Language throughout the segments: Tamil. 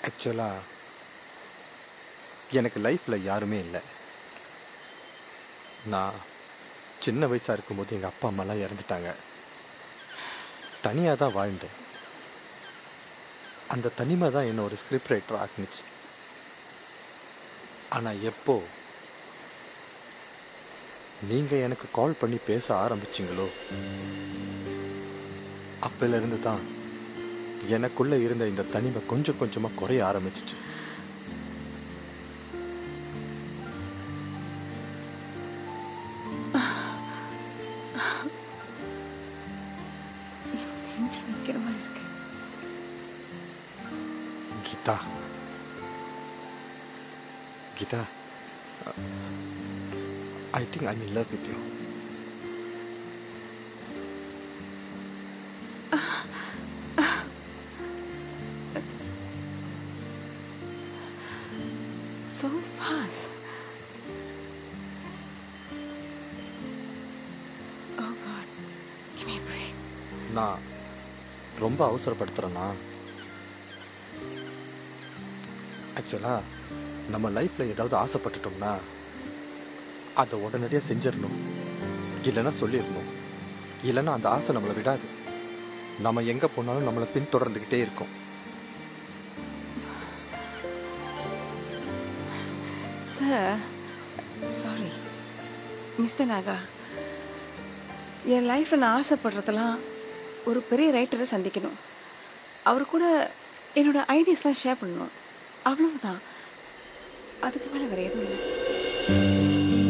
ஆக்சுவலாக எனக்கு லைஃப்பில் யாருமே இல்லை நான் சின்ன வயசாக இருக்கும்போது எங்கள் அப்பா அம்மாலாம் இறந்துட்டாங்க தனியாக தான் வாழ்ந்தேன் அந்த தனிமை தான் என்னை ஒரு ஸ்கிரிப்ட் ரைட்டர் ஆக்குனுச்சு ஆனால் எப்போ நீங்கள் எனக்கு கால் பண்ணி பேச ஆரம்பிச்சிங்களோ அப்பையிலிருந்து தான் எனக்குள்ள இருந்த இந்த தனிமை கொஞ்சம் கொஞ்சமாக குறைய ஆரம்பிச்சிச்சு நெஞ்சு நிக்கிற மாதிரி இருக்கு Geetha Geetha I think I in love with you so fast oh god give me a break நான் ரொம்ப அவசரப்படுத்துகிறேன்னா ஆக்சுவலாக நம்ம லைஃப்பில் ஏதாவது ஆசைப்பட்டுட்டோம்னா அதை உடனடியாக செஞ்சிடணும் இல்லைன்னா சொல்லிடணும் இல்லைன்னா அந்த ஆசை நம்மளை விடாது நம்ம எங்கே போனாலும் நம்மளை பின்தொடர்ந்துக்கிட்டே இருக்கும் சார் சாரி மிஸ்டர் நாகா என் லைஃப்பில் நான் ஆசைப்படுறதெல்லாம் ஒரு பெரிய ரைட்டரை சந்திக்கணும் அவர் கூட என்னோட ஐடியாஸ்லாம் ஷேர் பண்ணணும் அவ்வளவுதான் அதுக்கு மேலே வேறு எதுவும் இல்லை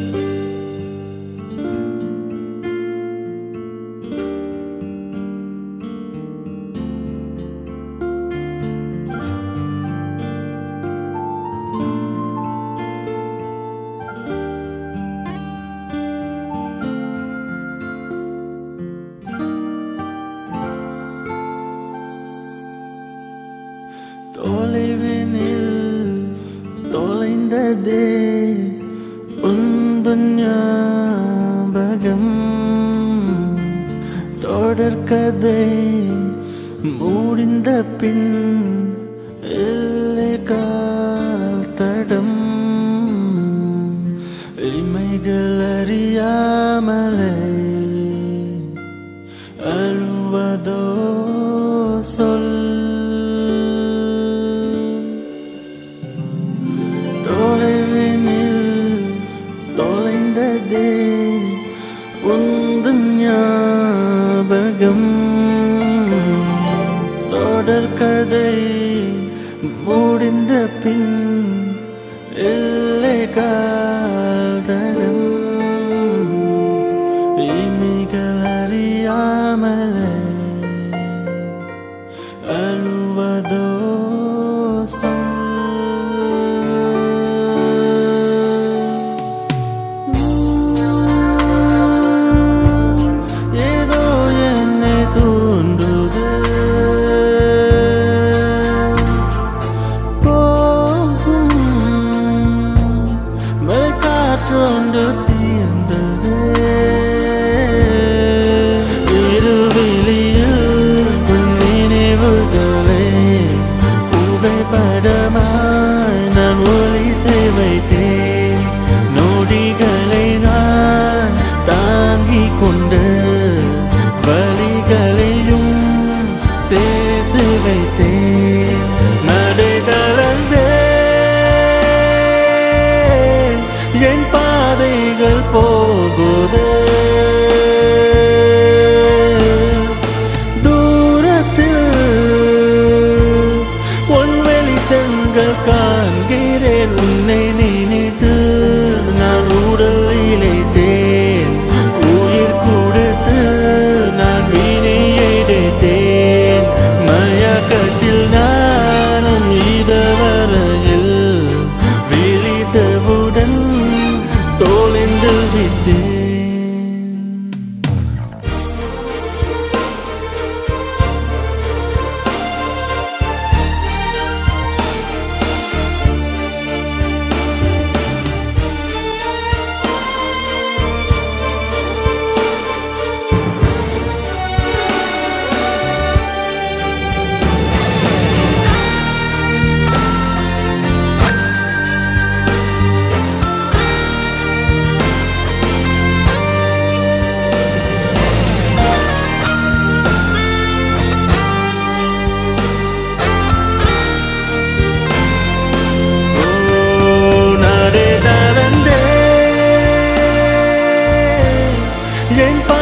தொலைவினில் தொலைந்ததே உந்தன் ஞாபகம் தொடர்கதை முடிந்த பின் இல்லை கால் தடம் இமைகள் அறியாமலே அழுவதோ சொல் தொலைவினில் தொலைந்ததே உந்தன் ஞாபகம் தொடர்கதை முடிந்த பின் இல்லை காதடம் இமைகள் அறியாமலே அழுவதோ ஏதோ என்னை தூண்டுது போகும் மழை காற்றொன்று தீர்ந்தது இருவிழியில் உன் நினைவுகளை புகைப்படமாய் நான் ஒளித்து வைத்தேன் நொடிகளை நான் தாங்கிக் கொண்டு வழிகளையும் சேர்த்து வைத்தேன் நடை கலந்தேன் என் பாதைகள் போகுது தூரத்தில் உன் வெளிச்சங்கள் காண்கிறேன் உன்னை நினைத்து நான் உடல் இழைத்தேன் உயிர் கொடுத்து நான் வீணை எடுத்தேன் மயக்கத்தில் நானும் இதவரையில் விழித்தவுடன் தோலைந்து விட்டேன் என்